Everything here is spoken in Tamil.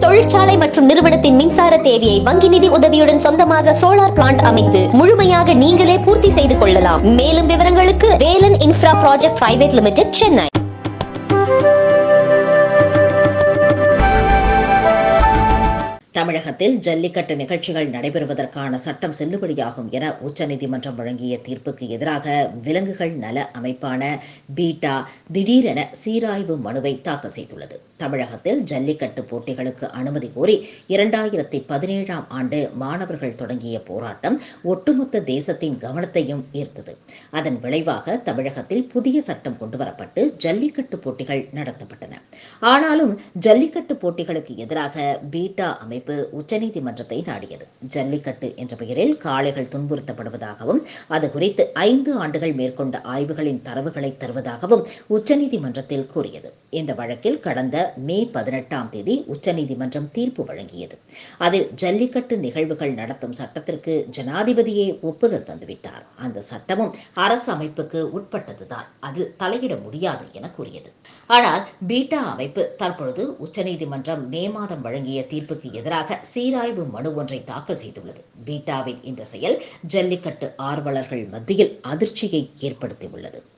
தொழிற்சாலை மற்றும் நிறுவனத்தின் மின்சார தேவையை வங்கி நிதி உதவியுடன் சொந்தமாக சோலார் பிளான்ட் அமைத்து முழுமையாக நீங்களே பூர்த்தி செய்து கொள்ளலாம் மேலும் விவரங்களுக்கு Velan infra project private limited Chennai தமிழகத்தில் ஜல்லிக்கட்டு நிகழ்ச்சிகள் நடைபெறுவதற்கான சட்டம் செல்லுபடியாகும் என உச்சநீதிமன்றம் வழங்கிய தீர்ப்புக்கு எதிராக விலங்குகள் நல அமைப்பான பீட்டா திடீரென சீராய்வு மனுவை தாக்கல் செய்துள்ளது தமிழகத்தில் ஜல்லிக்கட்டு போட்டிகளுக்கு அனுமதி கோரி இரண்டாயிரத்தி பதினேழாம் ஆண்டு மாணவர்கள் தொடங்கிய போராட்டம் ஒட்டுமொத்த தேசத்தின் கவனத்தையும் ஈர்த்தது அதன் விளைவாக தமிழகத்தில் புதிய சட்டம் கொண்டுவரப்பட்டு ஜல்லிக்கட்டு போட்டிகள் நடத்தப்பட்டன ஆனாலும் ஜல்லிக்கட்டு போட்டிகளுக்கு எதிராக பீட்டா அமைப்பு உச்சநீதிமன்றத்தை நாடியது ஜல்லிக்கட்டு என்ற பெயரில் காளைகள் துன்புறுத்தப்படுவதாகவும் அது குறித்து ஐந்து ஆண்டுகள் மேற்கொண்ட ஆய்வுகளின் தரவுகளை தருவதாகவும் உச்சநீதிமன்றத்தில் கூறியது இந்த வழக்கில் கடந்த மே பதினெட்டாம் தேதி உச்சநீதிமன்றம் தீர்ப்பு வழங்கியது அதில் ஜல்லிக்கட்டு நிகழ்வுகள் நடத்தும் சட்டத்திற்கு ஜனாதிபதியே ஒப்புதல் தந்துவிட்டார் அந்த சட்டமும் அரசு அமைப்புக்கு உட்பட்டதுதான் அதில் தலையிட முடியாது என கூறியது ஆனால் பீட்டா அமைப்பு தற்பொழுது உச்சநீதிமன்றம் மே மாதம் வழங்கிய தீர்ப்புக்கு எதிராக சீராய்வு மனு ஒன்றை தாக்கல் செய்துள்ளது பீட்டாவின் இந்த செயல் ஜல்லிக்கட்டு ஆர்வலர்கள் மத்தியில் அதிர்ச்சியை ஏற்படுத்தியுள்ளது